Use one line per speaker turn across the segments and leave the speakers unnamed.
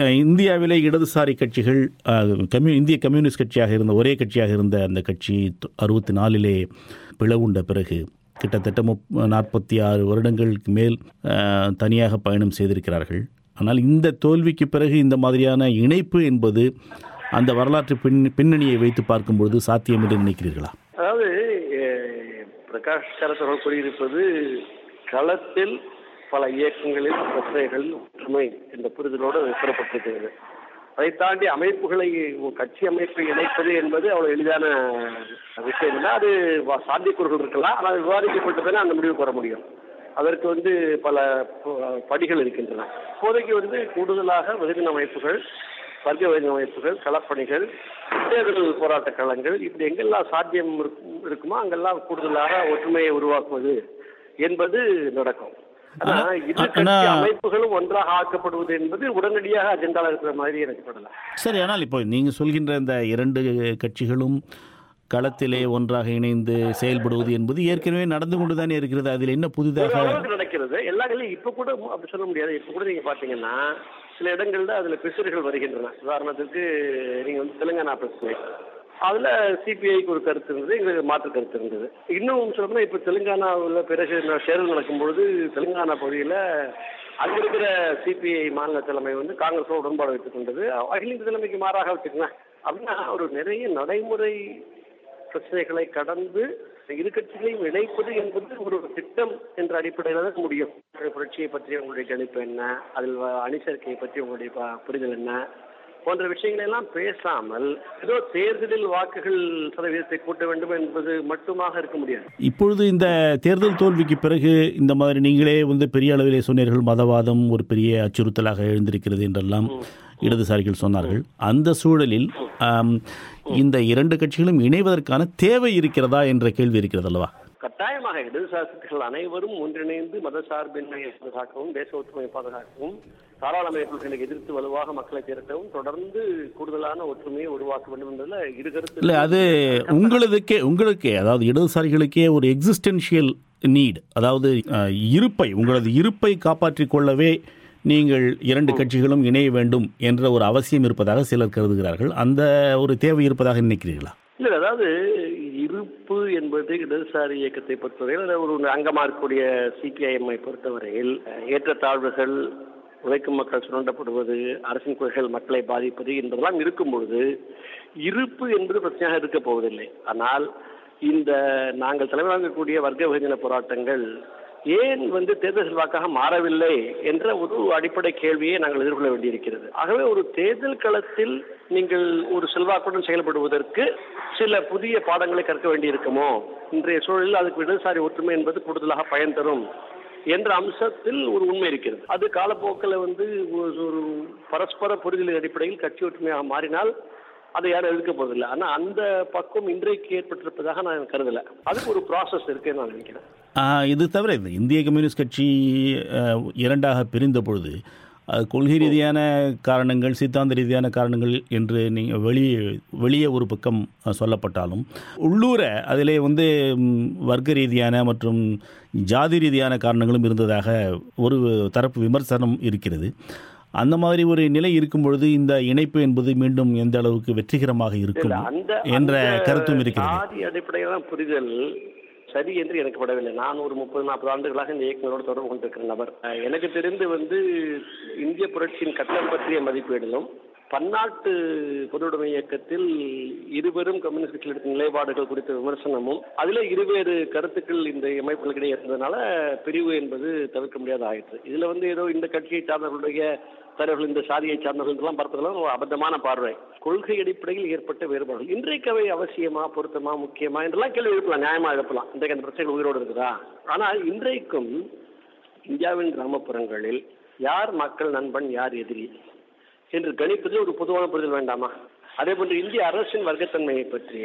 அஹ், இந்தியாவிலே இடதுசாரி கட்சிகள் அஹ், கம்யூ இந்திய கம்யூனிஸ்ட் கட்சியாக இருந்த ஒரே கட்சியாக இருந்த அந்த கட்சி அறுபத்தி நாலிலே பிளவுண்ட பிறகு கிட்டத்தட்ட முப் நாற்பத்தி ஆறு வருடங்களுக்கு மேல் அஹ், தனியாக பயணம் செய்திருக்கிறார்கள் ஆனால் இந்த தோல்விக்கு பிறகு இந்த மாதிரியான இணைப்பு என்பது அந்த வரலாற்று பின் பின்னணியை வைத்து பார்க்கும்பொழுது சாத்தியம் என்று நினைக்கிறீர்களா
அதாவது அஹ், பிரகாஷ் கரத் அவர்கள் கூறியிருப்பது களத்தில் பல இயக்கங்களில் பிரச்சனைகள் ஒற்றுமை என்ற புரிதலோடு பெறப்பட்டிருக்கிறது அதை தாண்டி அமைப்புகளை கட்சி அமைப்பை இணைப்பது என்பது அவ்வளவு எளிதான விஷயம் இல்லை அது வ- சாத்தியக்கூறுகள் இருக்கலாம் ஆனால் விவாதிக்கப்பட்டதுன்னா அந்த முடிவுக்கு வர முடியும் அதற்கு வந்து பல ப- படிகள் இருக்கின்றன இப்போதைக்கு வந்து கூடுதலாக வெகுஜன அமைப்புகள் வர்க்க வெகுஜன அமைப்புகள் களப்பணிகள் தேர்தல் போராட்ட களங்கள் இப்படி எங்கெல்லாம் சாத்தியம் இருக்கும்- இருக்குமோ அங்கெல்லாம் கூடுதலாக ஒற்றுமையை உருவாக்குவது என்பது நடக்கும் ஆனா இரு கட்சி
ஆனா-
அமைப்புகளும் ஒன்றாக ஆக்கப்படுவது என்பது உடனடியாக அஜெண்டால இருக்கிற மாதிரி எனக்கு படல
சரி ஆனால் இப்போ நீங்கள் சொல்கின்ற இந்த இரண்டு கட்சிகளும் களத்திலே ஒன்றாக இணைந்து செயல்படுவது என்பது ஏற்கனவே நடந்து கொண்டு தானே இருக்கிறது அதில் என்ன
ஒரு
புதிதாக
அளவுக்கு நடக்கிறது எல்லா இடங்களையும் இப்ப கூட அப்படி சொல்ல முடியாது இப்ப கூட நீங்க பாத்தீங்கன்னா சில இடங்கள்ல அதுல பிசுறுகள் வருகின்றன உதாரணத்துக்கு நீங்க வந்து தெலுங்கானா பிரச்சனை அதுல சிபிஐக்கு ஒரு கருத்து இருந்தது எங்களுக்கு மாற்று கருத்து இருந்தது இன்னும் சொல்லணும்னா இப்ப தெலுங்கானாவில் பிறகு ந- தேர்தல் நடக்கும்பொழுது தெலுங்கானா பகுதியில அங்க இருக்கிற சிபிஐ மாநில தலைமை வந்து காங்கிரஸோட உடன்பாடு வைத்துக் கொண்டது அகில இந்திய தலைமைக்கு மாறாக வச்சுக்கோங்க அப்படின்னா ஒரு நிறைய நடைமுறை பிரச்சனைகளை கடந்து இரு கட்சிகளையும் இணைப்பது என்பது ஒரு திட்டம் என்ற அடிப்படையில் தான் முடியும் புரட்சியை பற்றி உங்களுடைய கணிப்பு என்ன அதில் வ- அணிசேர்க்கையை பற்றி உங்களுடைய ப- புரிதல் என்ன போன்ற விஷயங்களை எல்லாம் பேசாமல் ஏதோ தேர்தலில் வாக்குகள் சதவீதத்தை கூட்ட வேண்டும் என்பது மட்டுமாக இருக்க முடியாது
இப்பொழுது இந்த தேர்தல் தோல்விக்கு பிறகு இந்த மாதிரி நீங்களே வந்து பெரிய அளவிலே சொன்னீர்கள் மதவாதம் ஒரு பெரிய அச்சுறுத்தலாக எழுந்திருக்கிறது என்றெல்லாம் இடதுசாரிகள் சொன்னார்கள் அந்த சூழலில் ஆம், இந்த இரண்டு கட்சிகளும் இணைவதற்கான தேவை இருக்கிறதா என்ற கேள்வி இருக்கிறது அல்லவா
கட்டாயமாக இடதுசாரிகள் அனைவரும் ஒன்றிணைந்து மதசார்பின்மையை பாதுகாக்கவும் தேச ஒற்றுமையை பாதுகாக்கவும் தாராளமய கொள்கைகளை எதிர்த்து வலுவாக மக்களை திரட்டவும் தொடர்ந்து கூடுதலான ஒற்றுமையை உருவாக்க வேண்டும் என்பதில் இரு கருத்து
இல்லை அது உங்களுக்கே உங்களுக்கே அதாவது இடதுசாரிகளுக்கே ஒரு எக்ஸிஸ்டென்ஷியல் நீட் அதாவது அஹ், இருப்பை உங்களது இருப்பை காப்பாற்றிக் கொள்ளவே நீங்கள் இரண்டு கட்சிகளும் இணைய வேண்டும் என்ற ஒரு அவசியம் இருப்பதாக சிலர் கருதுகிறார்கள் அந்த ஒரு தேவை இருப்பதாக நினைக்கிறீர்களா
இல்ல அதாவது இருப்பு என்பது இடதுசாரி இயக்கத்தை பொறுத்தவரையில் அது ஒரு அங்கமா இருக்கக்கூடிய சிபிஐஎம்ஐ பொறுத்தவரையில் அஹ், ஏற்றத்தாழ்வுகள் உழைக்கும் மக்கள் சுரண்டப்படுவது அரசின் கொள்கைகள் மக்களை பாதிப்பது என்பதெல்லாம் இருக்கும் பொழுது இருப்பு என்பது பிரச்சனையாக இருக்க போவதில்லை ஆனால் இந்த நாங்கள் தலைவராகக்கூடிய வர்க்க விபஜன போராட்டங்கள் ஏன் வந்து தேர்தல் செல்வாக்காக மாறவில்லை என்ற ஒரு அடிப்படை கேள்வியை நாங்கள் எதிர்கொள்ள வேண்டியிருக்கிறது ஆகவே ஒரு தேர்தல் களத்தில் நீங்கள் ஒரு செல்வாக்குடன் செயல்படுவதற்கு சில புதிய பாடங்களை கற்க வேண்டியிருக்குமோ இன்றைய சூழலில் அதுக்கு இடதுசாரி ஒற்றுமை என்பது கூடுதலாக பயன் தரும் என்ற அம்சத்தில் ஒரு உண்மை இருக்கிறது அது காலப்போக்கில் வந்து ஒரு ஒரு பரஸ்பர புரிதலின் அடிப்படையில் கட்சி ஒற்றுமையாக மாறினால் அதை யாரும் எதிர்க்க போவதில்லை ஆனா அந்த பக்கம் இன்றைக்கு ஏற்பட்டிருப்பதாக நான் கருதல அதுக்கு ஒரு ப்ராசஸ் இருக்குன்னு நான் நினைக்கிறேன்
ஆ, இது தவிர இந்த இந்திய கம்யூனிஸ்ட் கட்சி அஹ், இரண்டாக பிரிந்த பொழுது அது கொள்கை ரீதியான காரணங்கள் சித்தாந்த ரீதியான காரணங்கள் என்று நீங்கள் வெளியே வெளியே ஒரு பக்கம் அஹ், சொல்லப்பட்டாலும் உள்ளூர அதிலே வந்து ம், வர்க்க ரீதியான மற்றும் ஜாதி ரீதியான காரணங்களும் இருந்ததாக ஒரு தரப்பு விமர்சனம் இருக்கிறது அந்த மாதிரி ஒரு நிலை இருக்கும் பொழுது இந்த இணைப்பு என்பது மீண்டும் எந்த அளவுக்கு வெற்றிகரமாக இருக்கும்
இல்ல அந்த
என்ற
அந்த
கருத்தும் இருக்கிறது
சாதி அடிப்படையிலான புரிதல் சரி என்று எனக்கு படவில்லை நான் ஒரு முப்பது நாற்பது ஆண்டுகளாக இந்த இயக்கங்களோடு தொடர்பு கொண்டிருக்கிற நபர் அஹ் எனக்கு தெரிந்து வந்து இந்திய புரட்சியின் கட்டம் பற்றிய மதிப்பீடிலும் பன்னாட்டு பொதுவுடைமை இயக்கத்தில் இருவரும் கம்யூனிஸ்ட் கட்சியில் எடுத்த நிலைப்பாடுகள் குறித்த விமர்சனமும் அதில் இருவேறு கருத்துக்கள் இந்த அமைப்புகளுக்கிடையே இருந்ததுனால பிரிவு என்பது தவிர்க்க முடியாத ஆயிற்று இதுல வந்து ஏதோ இந்த கட்சியை சார்ந்தவர்களுடைய தலைவர்கள் இந்த சாதியை சார்ந்தவர்கள் இதெல்லாம் பார்த்ததெல்லாம் ஒரு அபத்தமான பார்வை கொள்கை அடிப்படையில் ஏற்பட்ட வேறுபாடுகள் இன்றைக்கு அவை அவசியமா பொருத்தமா முக்கியமா என்றெல்லாம் கேள்வி எழுப்பலாம் நியாயமா எழுப்பலாம் இன்றைக்கு அந்த பிரச்சனைகள் உயிரோடு இருக்குதா ஆனால் இன்றைக்கும் இந்தியாவின் கிராமப்புறங்களில் யார் மக்கள் நண்பன் யார் எதிரி என்று கணிப்பது ஒரு பொதுவான புரிதல் வேண்டாமா அதே போன்று இந்திய அரசின் வர்க்கத்தன்மையை பற்றிய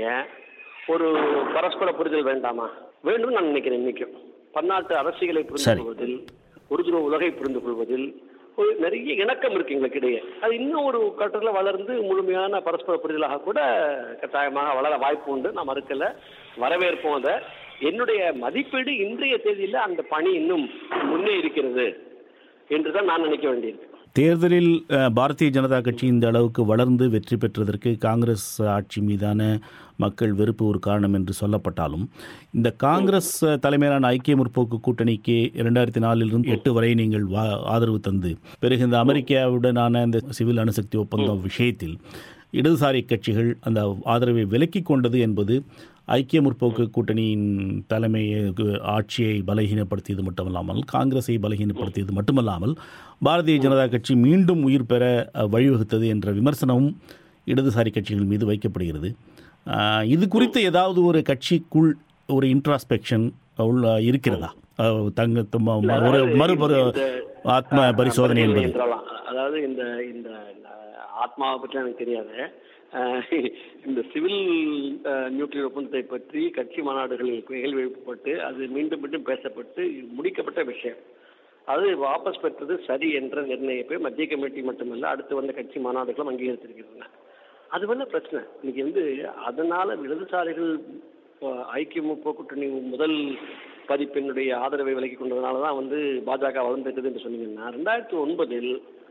ஒரு பரஸ்பர புரிதல் வேண்டாமா வேண்டும் நான் நினைக்கிறேன் இன்னைக்கும் பன்னாட்டு அரசியலை புரிந்து
சரி.
கொள்வதில் ஒரு துருவ உலகை புரிந்து கொள்வதில் ஒரு நிறைய இணக்கம் இருக்கு எங்களுக்கு இடையே அது இன்னும் ஒரு கட்டத்தில் வளர்ந்து முழுமையான பரஸ்பர புரிதலாக கூட கட்டாயமாக வளர வாய்ப்பு உண்டு நான் மறுக்கல வரவேற்போம் அதை என்னுடைய மதிப்பீடு இன்றைய தேதியில் அந்த பணி இன்னும் முன்னே இருக்கிறது என்றுதான் நான் நினைக்க வேண்டியிருக்கு
தேர்தலில் அஹ், பாரதிய ஜனதா கட்சி இந்த அளவுக்கு வளர்ந்து வெற்றி பெற்றதற்கு காங்கிரஸ் ஆட்சி மீதான மக்கள் வெறுப்பு ஒரு காரணம் என்று சொல்லப்பட்டாலும் இந்த காங்கிரஸ் அஹ், தலைமையிலான ஐக்கிய முற்போக்கு கூட்டணிக்கு இரண்டாயிரத்தி நாலிலிருந்து எட்டு வரை நீங்கள் வா ஆதரவு தந்து பிறகு இந்த அமெரிக்காவுடனான இந்த சிவில் அணுசக்தி ஒப்பந்தம் விஷயத்தில் இடதுசாரி கட்சிகள் அந்த ஆதரவை விலக்கிக் கொண்டது என்பது ஐக்கிய முற்போக்கு கூட்டணியின் தலைமை ஆட்சியை பலகீனப்படுத்தியது மட்டுமல்லாமல் காங்கிரஸை பலகீனப்படுத்தியது மட்டுமல்லாமல் பாரதிய ஜனதா கட்சி மீண்டும் உயிர் பெற அஹ், வழிவகுத்தது என்ற விமர்சனமும் இடதுசாரி கட்சிகள் மீது வைக்கப்படுகிறது அஹ், இது குறித்து ஏதாவது ஒரு கட்சிக்குள் ஒரு இன்ட்ராஸ்பெக்ஷன் உள்ள இருக்கிறதா அஹ், தங்க தம்ம- ம- ஒரு மறுபரு ஆத்ம பரிசோதனை என்பது
என்றலாம். அதாவது இந்த இந்த அஹ், ஆத்மாவை பற்றி எனக்கு தெரியாது அஹ், இந்த சிவில் அஹ், நியூக்ளியர் ஒப்பந்தத்தை பற்றி கட்சி மாநாடுகளில் கேள்வி எழுப்பப்பட்டு அது மீண்டும் மீண்டும் பேசப்பட்டு முடிக்கப்பட்ட விஷயம் அது வாபஸ் பெற்றது சரி என்ற நிர்ணயிப்பை மத்திய கமிட்டி மட்டுமல்ல அடுத்து வந்த கட்சி மாநாடுகளும் அங்கீகரித்திருக்கின்றன அது வந்து பிரச்சனை இன்னைக்கு வந்து அதனால இடதுசாரிகள் அஹ், ஐக்கிய முற்போக்கு கூட்டணி முதல் பதிப்பினுடைய ஆதரவை விலக்கி கொண்டதுனால தான் வந்து பாஜக வளர்ந்துட்டது என்று சொன்னீங்கன்னா ரெண்டாயிரத்தி ஒன்பதில்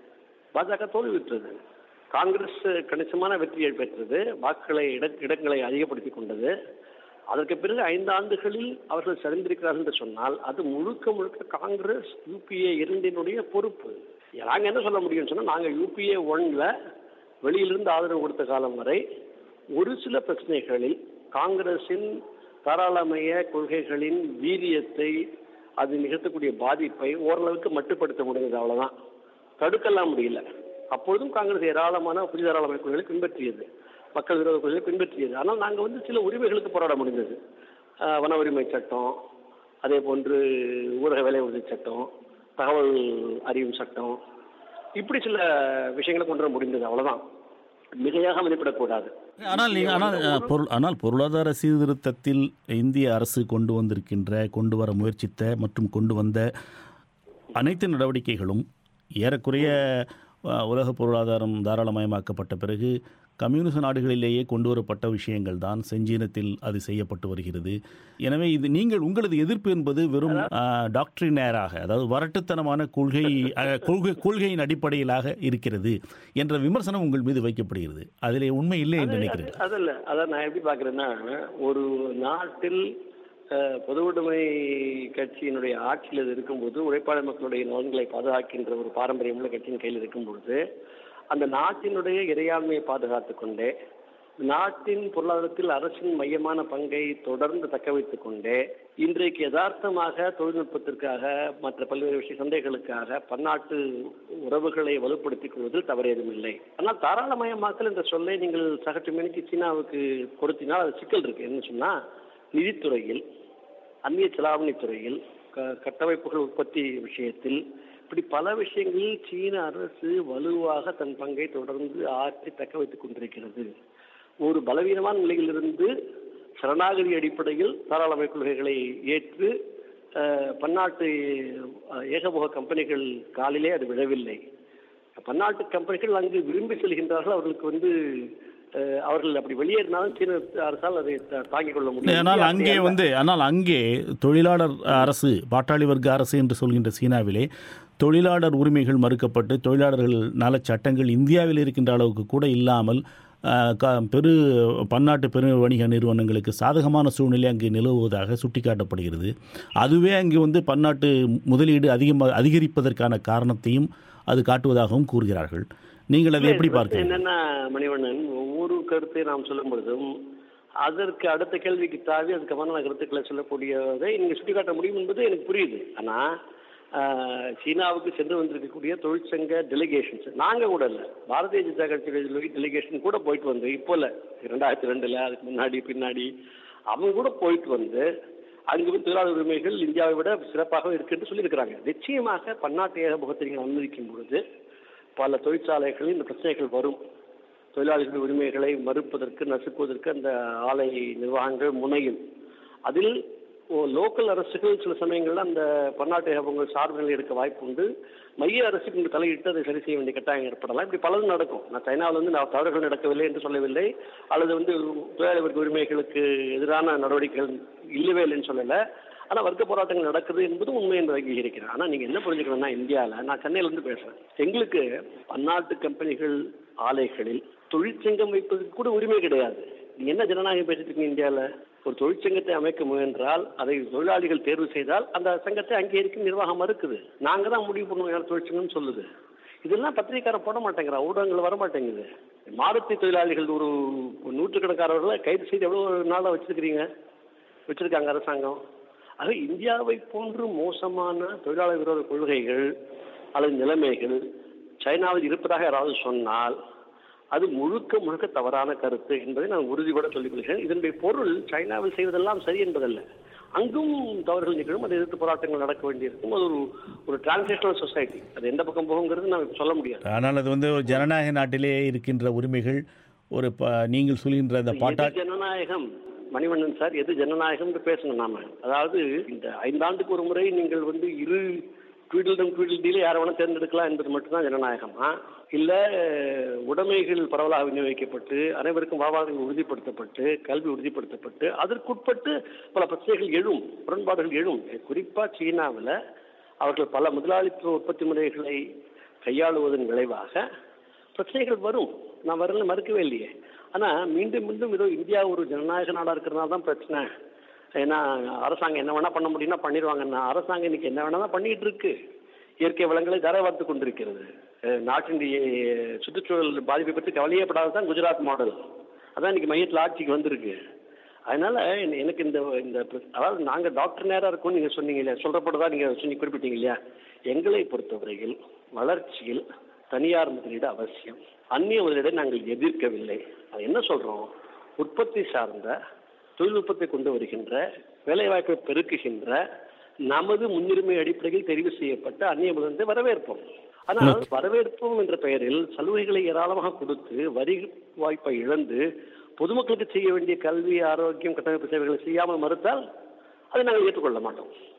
பாஜக தோல்வியுற்றது காங்கிரஸ் கணிசமான வெற்றியை பெற்றது வாக்குகளை இட இடங்களை அதிகப்படுத்தி கொண்டது அதற்கு பிறகு ஐந்து ஆண்டுகளில் அவர்கள் சரிந்திருக்கிறார்கள் என்று சொன்னால் அது முழுக்க முழுக்க காங்கிரஸ் யூபிஏ இரண்டினுடைய பொறுப்பு நாங்கள் என்ன சொல்ல முடியும்னு சொன்னால் நாங்கள் யூபிஏ ஒன்ல வெளியிலிருந்து ஆதரவு கொடுத்த காலம் வரை ஒரு சில பிரச்சனைகளில் காங்கிரசின் தாராளமய கொள்கைகளின் வீரியத்தை அது நிகழ்த்தக்கூடிய பாதிப்பை ஓரளவுக்கு மட்டுப்படுத்த முடிந்தது அவ்வளவுதான் தடுக்கலாம் முடியல அப்பொழுதும் காங்கிரஸ் ஏராளமான புதிய தாராளமய கொள்கைகளை பின்பற்றியது மக்கள் விரோத கொள்கைகளை பின்பற்றியது ஆனால் நாங்கள் வந்து சில உரிமைகளுக்கு போராட முடிந்தது ஆஹ் வன உரிமை சட்டம் அதே போன்று ஊரக வேலை உறுதி சட்டம் தகவல் அறியும் சட்டம் இப்படி சில விஷயங்களை கொண்டு வர முடிந்தது அவ்வளவுதான் மிகையாக மதிப்பிடக்கூடாது
ஆனால் நீங்க ஆனால் அஹ், பொருள் ஆனால் பொருளாதார சீர்திருத்தத்தில் இந்திய அரசு கொண்டு வந்திருக்கின்ற கொண்டு வர முயற்சித்த மற்றும் கொண்டு வந்த அனைத்து நடவடிக்கைகளும் ஏறக்குறைய அஹ், உலக பொருளாதாரம் தாராளமயமாக்கப்பட்ட பிறகு கம்யூனிச நாடுகளிலேயே கொண்டு வரப்பட்ட விஷயங்கள் தான் செஞ்சீனத்தில் அது செய்யப்பட்டு வருகிறது எனவே இது நீங்கள் உங்களது எதிர்ப்பு என்பது வெறும் டாக்டரினேராக அதாவது வரட்டுத்தனமான கொள்கை அஹ், கொள்கை கொள்கையின் அடிப்படையிலாக இருக்கிறது என்ற விமர்சனம் உங்கள் மீது வைக்கப்படுகிறது அதிலே உண்மை இல்லை என்று நினைக்கிறேன்
அதில் அதான் நான் எப்படி பார்க்குறேன்னா ஒரு நாட்டில் அஹ், பொதுவுடைமை கட்சியினுடைய ஆட்சியில் அது இருக்கும்போது உழைப்பாளர் மக்களுடைய நலன்களை பாதுகாக்கின்ற ஒரு பாரம்பரியமுள்ள கட்சியின் கையில் இருக்கும்பொழுது அந்த நாட்டினுடைய இறையாண்மையை பாதுகாத்துக் கொண்டே நாட்டின் பொருளாதாரத்தில் அரசின் மையமான பங்கை தொடர்ந்து தக்க வைத்துக் கொண்டே இன்றைக்கு யதார்த்தமாக தொழில்நுட்பத்திற்காக மற்ற பல்வேறு விஷய சந்தைகளுக்காக பன்னாட்டு உறவுகளை வலுப்படுத்திக் கொள்வதில் தவறு எதுவும் இல்லை ஆனால் தாராளமயமாக்கல் என்ற சொல்லை நீங்கள் சகட்டு மணிக்கு சீனாவுக்கு பொருத்தினால் அது சிக்கல் இருக்கு என்ன சொன்னா நிதித்துறையில் அந்நிய செலாவணி துறையில் க- கட்டமைப்புகள் உற்பத்தி விஷயத்தில் இப்படி பல விஷயங்களில் சீன அரசு வலுவாக தன் பங்கை தொடர்ந்து ஆற்றி தக்க வைத்துக் கொண்டிருக்கிறது ஒரு பலவீனமான நிலையிலிருந்து சரணாகதி அடிப்படையில் தாராளமய கொள்கைகளை ஏற்று அஹ், பன்னாட்டு அஹ், ஏகபோக கம்பெனிகள் காலிலே அது விழவில்லை பன்னாட்டு கம்பெனிகள் அங்கு விரும்பி செல்கின்றார்கள் அவர்களுக்கு வந்து அஹ், அவர்கள் அப்படி வெளியேறினாலும் சீன அரசால் அதை தா- தாங்கிக் கொள்ள முடியும்
ஆனால் அங்கே வந்து ஆனால் அங்கே தொழிலாளர் அரசு பாட்டாளி வர்க்க அரசு என்று சொல்கின்ற சீனாவிலே தொழிலாளர் உரிமைகள் மறுக்கப்பட்டு தொழிலாளர்கள் நலச் சட்டங்கள் இந்தியாவில் இருக்கின்ற அளவுக்கு கூட இல்லாமல் அஹ், க- பெரு பன்னாட்டு பெரு வணிக நிறுவனங்களுக்கு சாதகமான சூழ்நிலை அங்கு நிலவுவதாக சுட்டிக்காட்டப்படுகிறது அதுவே அங்கு வந்து பன்னாட்டு முதலீடு அதிகமாக அதிகரிப்பதற்கான காரணத்தையும் அது காட்டுவதாகவும் கூறுகிறார்கள் நீங்கள் அதை எப்படி பார்க்கிறீர்கள்
என்னன்னா மணிவண்ணன் ஒவ்வொரு கருத்தை நாம் சொல்லும் பொழுதும் அதற்கு அடுத்த கேள்விக்கு தாவி அதுக்கப்புறமான கருத்துக்களை சொல்லக்கூடியதை நீங்க சுட்டிக்காட்ட முடியும் என்பது எனக்கு புரியுது ஆனா ஆஹ், சீனாவுக்கு சென்று வந்திருக்கக்கூடிய தொழிற்சங்க டெலிகேஷன்ஸ் நாங்க கூட இல்ல பாரதிய ஜனதா கட்சி டெலிகேஷன் கூட போயிட்டு வந்து இப்போ இல்ல இரண்டாயிரத்தி ரெண்டுல அதுக்கு முன்னாடி பின்னாடி அவங்க கூட போயிட்டு வந்து அங்கு வந்து தொழிலாளர் உரிமைகள் இந்தியாவை விட சிறப்பாக இருக்குன்னு சொல்லியிருக்கிறாங்க நிச்சயமாக பன்னாட்டு ஏகமுகத்தை நீங்கள் அனுமதிக்கும் பொழுது பல தொழிற்சாலைகளில் இந்த பிரச்சனைகள் வரும் தொழிலாளர்கள் உரிமைகளை மறுப்பதற்கு நசுக்குவதற்கு அந்த ஆலை நிர்வாகங்கள் முனையும் அதில் ஓ- லோக்கல் அரசுகள் சில சமயங்களில் அந்த பன்னாட்டு ஏகபங்கள் சார்புகளை எடுக்க வாய்ப்பு உண்டு மைய அரசுக்கு இங்கு தலையிட்டு அதை சரி செய்ய வேண்டிய கட்டாயம் ஏற்படலாம் இப்படி பலதும் நடக்கும் நான் சைனாவில் வந்து நான் தவறுகள் நடக்கவில்லை என்று சொல்லவில்லை அல்லது வந்து தொழிலாளர் உரிமைகளுக்கு எதிரான நடவடிக்கைகள் இல்லவே இல்லைன்னு சொல்லலை ஆனா வர்க்க போராட்டங்கள் நடக்குது என்பது உண்மை என்று அங்கீகரிக்கிறேன் ஆனா நீங்க என்ன புரிஞ்சுக்கணும்னா இந்தியால நான் சென்னையில இருந்து பேசுறேன் எங்களுக்கு பன்னாட்டு கம்பெனிகள் ஆலைகளில் தொழிற்சங்கம் வைப்பதற்கு கூட உரிமை கிடையாது நீங்க என்ன ஜனநாயகம் பேசிட்டு இருக்கீங்க இந்தியால ஒரு தொழிற்சங்கத்தை அமைக்க முயன்றால் அதை தொழிலாளிகள் தேர்வு செய்தால் அந்த சங்கத்தை அங்கீகரிக்கும் நிர்வாகம் மறுக்குது நாங்க தான் முடிவு பண்ணுவோம் யார் தொழிற்சங்கம் சொல்லுது இதெல்லாம் பத்திரிக்காரன் போட மாட்டேங்கிறா ஊடகங்கள் வர மாட்டேங்குது மாருதி தொழிலாளிகள் ஒரு நூற்றுக்கணக்கானவர்களை கைது செய்து எவ்வளவு நாளா வச்சிருக்கிறீங்க வச்சிருக்காங்க அரசாங்கம் ஆக இந்தியாவை போன்று மோசமான தொழிலாளர் விரோத கொள்கைகள் அல்லது நிலைமைகள் சைனாவில் இருப்பதாக யாராவது சொன்னால் அது முழுக்க முழுக்க தவறான கருத்து என்பதை நான் உறுதிபட சொல்லிக் கொள்கிறேன் இதனுடைய பொருள் சைனாவில் செய்வதெல்லாம் சரி என்பதல்ல அங்கும் தவறுகள் நிகழும் அதை எதிர்த்து போராட்டங்கள் நடக்க வேண்டியிருக்கும் அது ஒரு ஒரு டிரான்ஸ்லேஷனல் சொசைட்டி அது எந்த பக்கம் போகுங்கிறது நான் இப்ப சொல்ல முடியாது
ஆனால் அது வந்து ஒரு ஜனநாயக நாட்டிலே இருக்கின்ற உரிமைகள் ஒரு ப நீங்கள் சொல்கின்ற அந்த பாட்டா
எது ஜனநாயகம் மணிவண்ணன் சார் எது ஜனநாயகம் பேசணும் நாம அதாவது இந்த ஐந்தாண்டுக்கு ஒரு முறை நீங்கள் வந்து இரு ட்வீட்டிலும் ட்வீட்டில் யாரை வேணா தேர்ந்தெடுக்கலாம் என்பது மட்டும்தான் ஜனநாயகமா இல்ல உடைமைகள் பரவலாக விநியோகிக்கப்பட்டு அனைவருக்கும் வாழ்வாதாரம் உறுதிப்படுத்தப்பட்டு கல்வி உறுதிப்படுத்தப்பட்டு அதற்குட்பட்டு பல பிரச்சனைகள் எழும் முரண்பாடுகள் எழும் குறிப்பா சீனாவில் அவர்கள் பல முதலாளித்துவ உற்பத்தி முறைகளை கையாளுவதன் விளைவாக பிரச்சனைகள் வரும் நான் வரல மறுக்கவே இல்லையே ஆனா மீண்டும் மீண்டும் ஏதோ இந்தியா ஒரு ஜனநாயக நாடா இருக்கிறதுனால தான் பிரச்சனை ஏன்னா அரசாங்கம் என்ன வேணா பண்ண முடியும்னா பண்ணிடுவாங்கன்னா அரசாங்கம் இன்னைக்கு என்ன வேணா தான் பண்ணிட்டு இருக்கு இயற்கை வளங்களை தர வார்த்து கொண்டிருக்கிறது அஹ் நாட்டினுடைய சுற்றுச்சூழல் பாதிப்பை பற்றி கவலையப்படாத தான் குஜராத் மாடல் அதான் இன்னைக்கு மையத்தில் ஆட்சிக்கு வந்திருக்கு அதனால என்ன- எனக்கு இந்த இந்த பிர- அதாவது நாங்க டாக்டர் நேரா இருக்கோம்னு நீங்க சொன்னீங்க இல்லையா சொல்றப்பதான் நீங்க சொல்லி குறிப்பிட்டீங்க இல்லையா எங்களை பொறுத்தவரையில் வளர்ச்சியில் தனியார் முதலீடு அவசியம் அந்நிய முதலீடை நாங்கள் எதிர்க்கவில்லை அது என்ன சொல்றோம் உற்பத்தி சார்ந்த தொழில்நுட்பத்தை கொண்டு வருகின்ற வேலைவாய்ப்பை பெருக்குகின்ற நமது முன்னுரிமை அடிப்படையில் தெரிவு செய்யப்பட்ட அந்நிய முதலீட்டை வரவேற்போம் ஆனால் வரவேற்போம் என்ற பெயரில் சலுகைகளை ஏராளமாக கொடுத்து வரி வாய்ப்பை இழந்து பொதுமக்களுக்கு செய்ய வேண்டிய கல்வி ஆரோக்கியம் கட்டமைப்பு சேவைகளை செய்யாமல் மறுத்தால் அதை நாங்கள் ஏற்றுக்கொள்ள மாட்டோம்